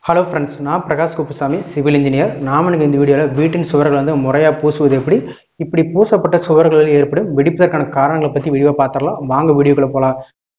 hello friends நான் Prakash Kuppusamy civil engineer நாம எனக்கு இந்த வீடியோவில் வீட்டின் சுவர்கள் வந்து முறையாக பூசுவது எப்படி இப்படி பூசப்பட்ட சுவர்களில் ஏற்படும் வெடிப்பதற்கான காரணங்களை பற்றி வீடியோ பார்த்துடலாம் வாங்க வீடியோக்குள்ளே போகலாம்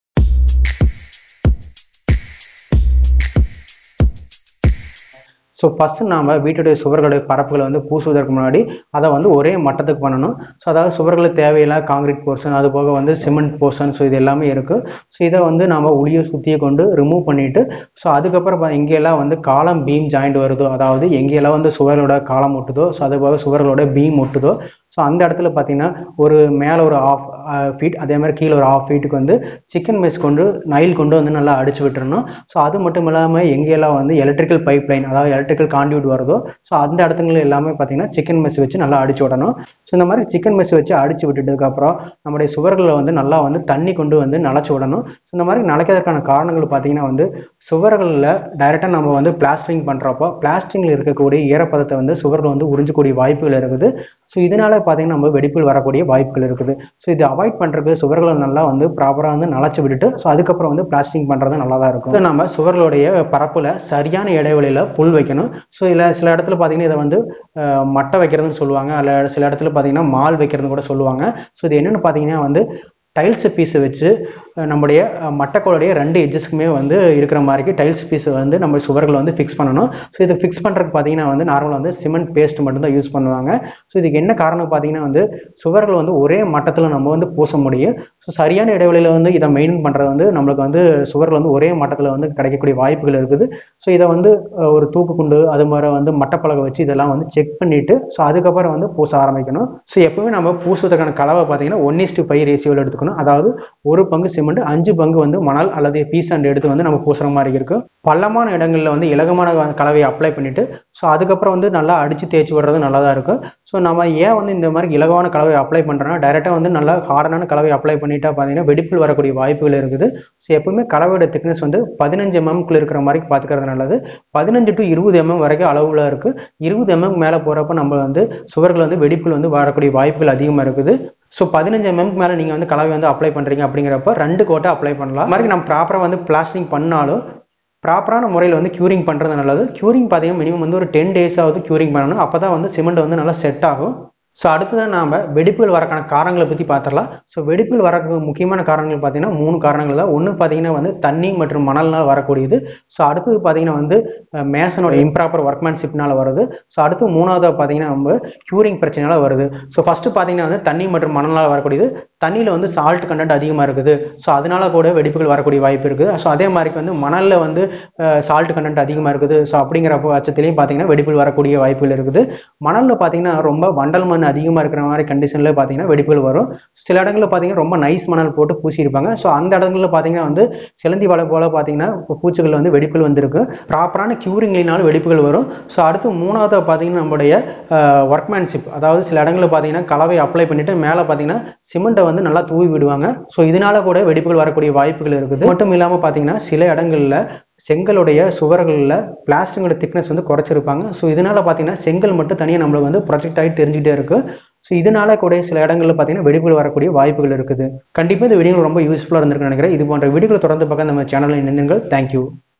ஸோ ஃபஸ்ட்டு நாம் வீட்டுடைய சுவர்களுடைய பரப்புகளை வந்து பூசுவதற்கு முன்னாடி அதை வந்து ஒரே மட்டத்துக்கு பண்ணணும் ஸோ அதாவது சுவர்களுக்கு தேவையில்ல காங்கிரீட் போர்ஷன் அது போக வந்து சிமெண்ட் போர்ஷன் ஸோ இது எல்லாமே இருக்குது ஸோ இதை வந்து நாம் உளிய சுற்றியை கொண்டு ரிமூவ் பண்ணிவிட்டு ஸோ அதுக்கப்புறம் பா- எங்கெல்லாம் வந்து காலம் பீம் ஜாயிண்ட் வருதோ அதாவது எங்கெல்லாம் வந்து சுவர்களோட காலம் ஒட்டுதோ ஸோ அது போக சுவர்களோட பீம் ஒட்டுதோ ஸோ அந்த இடத்துல பார்த்தீங்கன்னா ஒரு மேலே ஒரு ஆஃப் ஃபீட் அதே மாதிரி கீழே ஒரு ஆஃப் ஃபீட்டுக்கு வந்து சிக்கன் மெஸ் கொண்டு நைல் கொண்டு வந்து நல்லா அடிச்சு விட்டுறணும் ஸோ அது மட்டும் இல்லாமல் எங்கெல்லாம் வந்து எலக்ட்ரிக்கல் பைப் லைன் அதாவது எலக்ட்ரிக்கல் கான்டியூட் வருதோ ஸோ அந்த இடத்துங்கள எல்லாமே பார்த்தீங்கன்னா சிக்கன் மெஸ் வச்சு நல்லா அடிச்சு விடணும் ஸோ இந்த மாதிரி சிக்கன் மெஸ் வச்சு அடிச்சு விட்டுட்டதுக்கப்புறம் நம்முடைய சுவர்களில் வந்து நல்லா வந்து தண்ணி கொண்டு வந்து நனைச்சு விடணும் ஸோ இந்த மாதிரி நனைக்கிறதுக்கான காரணங்கள் பார்த்தீங்கன்னா வந்து சுவர்களில் டைரெக்டாக நம்ம வந்து பிளாஸ்டரிங் பண்ணுறப்போ பிளாஸ்டிங்கில் இருக்கக்கூடிய ஈரப்பதத்தை வந்து சுவர்கள் வந்து உறிஞ்சக்கூடிய வாய்ப்புகள் இருக்குது ஸோ இதனால பார்த்தீங்கன்னா நம்ம வெடிப்புகள் வரக்கூடிய வாய்ப்புகள் இருக்குது ஸோ இது அவாய்ட் பண்ணுறதுக்கு சுவர்களை நல்லா வந்து ப்ராப்பராக வந்து நனைச்சு விட்டுட்டு ஸோ அதுக்கப்புறம் வந்து பிளாஸ்டிங் பண்ணுறது நல்லா தான் இருக்கும் So, நம்ம சுவர்களுடைய பரப்பில் சரியான இடைவெளியில் புல் வைக்கணும் ஸோ இதில் சில இடத்துல பார்த்தீங்கன்னா இதை வந்து அஹ், மட்டை வைக்கிறதுன்னு சொல்லுவாங்க அதில் சில இடத்துல பார்த்தீங்கன்னா மால் வைக்கிறதுன்னு கூட சொல்லுவாங்க ஸோ இது என்னென்னு பார்த்தீங்கன்னா வந்து டைல்ஸ் பீஸை வச்சு அஹ், நம்முடைய அஹ், மட்டைக்கோளுடைய ரெண்டு எட்ஜஸ்க்குமே வந்து இருக்கிற மாதிரி டைல்ஸ் பீஸை வந்து நம்ம சுவர்களை வந்து ஃபிக்ஸ் பண்ணணும் ஸோ இது ஃபிக்ஸ் பண்ணுறதுக்கு பார்த்தீங்கன்னா வந்து நார்மலாக வந்து சிமெண்ட் பேஸ்ட் மட்டும்தான் யூஸ் பண்ணுவாங்க ஸோ இதுக்கு என்ன காரணம் பார்த்தீங்கன்னா வந்து சுவர்கள் வந்து ஒரே மட்டத்தில் நம்ம வந்து பூச முடியும் ஸோ சரியான இடைவெளியில் வந்து இதை மெயின்டைன் பண்ணுறது வந்து நம்மளுக்கு வந்து சுவர்கள் வந்து ஒரே மட்டத்தில் வந்து கிடைக்கக்கூடிய வாய்ப்புகள் இருக்குது ஸோ இதை வந்து அஹ், ஒரு தூக்குக்குண்டு அது மாதிரி வந்து மட்டப்பலகை வச்சு இதெல்லாம் வந்து செக் பண்ணிட்டு ஸோ அதுக்கப்புறம் வந்து பூச ஆரம்பிக்கணும் ஸோ எப்பவுமே நம்ம பூசுவதற்கான கலவை பார்த்தீங்கன்னா ஒன் இஸ்டு ஃபைவ் ரேஷியோவில் எடுத்துக்கணும் அதாவது ஒரு பங்கு சிமெண்ட் அஞ்சு பங்கு வந்து மணல் அல்லது பீசண்ட் எடுத்து வந்து நம்ம பூசுற மாதிரி இருக்கும் பள்ளமான இடங்களில் வந்து இலகமான கலவையை அப்ளை பண்ணிட்டு ஸோ அதுக்கப்புறம் வந்து நல்லா அடிச்சு தேய்ச்சி விடுறது நல்லா தான் இருக்கும் ஸோ நம்ம ஏன் வந்து இந்த மாதிரி இலகமான கலவையை அப்ளை பண்ணுறோன்னா டைரெக்டாக வந்து நல்லா ஹார்டான கலவையை அப்ளை பண்ணிட்டா பார்த்தீங்கன்னா வெடிப்பில் வரக்கூடிய வாய்ப்புகள் இருக்குது ஸோ எப்பவுமே கலவையோட திக்னஸ் வந்து பதினஞ்சு எம்எம்குள்ள இருக்கிற மாதிரி பார்த்துக்கிறது நல்லது பதினஞ்சு டு இருபது எம்எம் வரைக்கும் அளவில் இருக்குது இருபது எம்எம் மேலே போகிறப்ப நம்ம வந்து சுவர்கள் வந்து வெடிப்பில் வந்து வரக்கூடிய வாய்ப்புகள் அதிகமாக இருக்குது ஸோ பதினஞ்சு எம்எம்க்கு மேலே நீங்கள் வந்து கலவை வந்து அப்ளை பண்ணுறீங்க அப்படிங்கிறப்ப ரெண்டு கோட்டை அப்ளை பண்ணலாம் அது மாதிரி நம்ம ப்ராப்பராக வந்து பிளாஸ்டிங் பண்ணாலும் ப்ராப்பரான முறையில் வந்து க்யூரிங் பண்ணுறது நல்லது க்யூரிங் பார்த்தீங்கன்னா மினிமம் வந்து ஒரு டென் டேஸாவது க்யூரிங் பண்ணணும் அப்போ தான் வந்து சிமெண்ட் வந்து நல்லா செட் ஆகும் ஸோ அடுத்ததான் நாம் வெடிப்புகள் வரக்கான காரணங்களை பற்றி பார்த்துடலாம் ஸோ வெடிப்புகள் வரக்கு முக்கியமான காரணங்கள் பார்த்தீங்கன்னா மூணு காரணங்கள் தான் ஒன்று பார்த்தீங்கன்னா வந்து தண்ணி மற்றும் மணல்னால் வரக்கூடியது ஸோ அடுத்தது பார்த்தீங்கன்னா வந்து அஹ், மேசனோட இம்ப்ராப்பர் ஒர்க்மேன்ஷிப்னால வருது ஸோ அடுத்து மூணாவது பார்த்தீங்கன்னா நம்ம க்யூரிங் பிரச்சனையால வருது ஸோ ஃபஸ்ட்டு பார்த்தீங்கன்னா வந்து தண்ணி மற்றும் மணலால் வரக்கூடியது தண்ணியில் வந்து சால்ட் கண்டென்ட் அதிகமாக இருக்குது ஸோ அதனால கூட வெடிப்புகள் வரக்கூடிய வாய்ப்பு இருக்குது ஸோ அதே மாதிரி வந்து மணலில் வந்து சால்ட் கண்டென்ட் அதிகமாக இருக்குது ஸோ அப்படிங்கிற பட்சத்துலையும் பார்த்தீங்கன்னா வெடிப்புகள் வரக்கூடிய வாய்ப்புகள் இருக்குது மணலில் பார்த்தீங்கன்னா ரொம்ப வண்டல் மண் அதிகமாக இருக்கிற மாதிரி கண்டிஷனில் பார்த்தீங்கன்னா வெடிப்புகள் வரும் சில இடங்களில் பார்த்தீங்கன்னா ரொம்ப நைஸ் மணல் போட்டு பூசியிருப்பாங்க ஸோ அந்த இடங்களில் பார்த்தீங்கன்னா வந்து சிலந்தி வலை போல் பார்த்தீங்கன்னா பூச்சிகள் வந்து வெடிப்புகள் வந்திருக்கு ப்ராப்பரான க்யூரிங்லினாலும் வெடிப்புகள் வரும் ஸோ அடுத்து மூணாவது பார்த்தீங்கன்னா நம்முடைய ஒர்க்மேன்ஷிப் அதாவது சில இடங்களில் பார்த்தீங்கன்னா கலவை அப்ளை பண்ணிட்டு மேலே பார்த்தீங்கன்னா சிமெண்ட்டை வந்து நல்லா தூவி விடுவாங்க ஸோ இதனால கூட வெடிப்புகள் வரக்கூடிய வாய்ப்புகள் இருக்குது மட்டும் இல்லாமல் பார்த்தீங்கன்னா சில இடங்களில் செங்கலுடைய சுவர்களில் பிளாஸ்டிக்கோட திக்னஸ் வந்து குறைச்சிருப்பாங்க ஸோ இதனால பார்த்தீங்கன்னா செங்கல் மட்டும் தனியாக நம்மளுக்கு வந்து ப்ரொஜெக்ட் ஆகி தெரிஞ்சுட்டே இருக்கு ஸோ இதனால கூட சில இடங்களில் பார்த்தீங்கன்னா வெடிப்புகள் வரக்கூடிய வாய்ப்புகள் இருக்குது கண்டிப்பாக இந்த வீடியோ ரொம்ப யூஸ்ஃபுல்லாக இருந்திருக்குன்னு நினைக்கிறேன் இது போன்ற வீடியோக்களை தொடர்ந்து பார்க்க நம்ம சேனலில் இணைந்துங்கள் தேங்க்யூ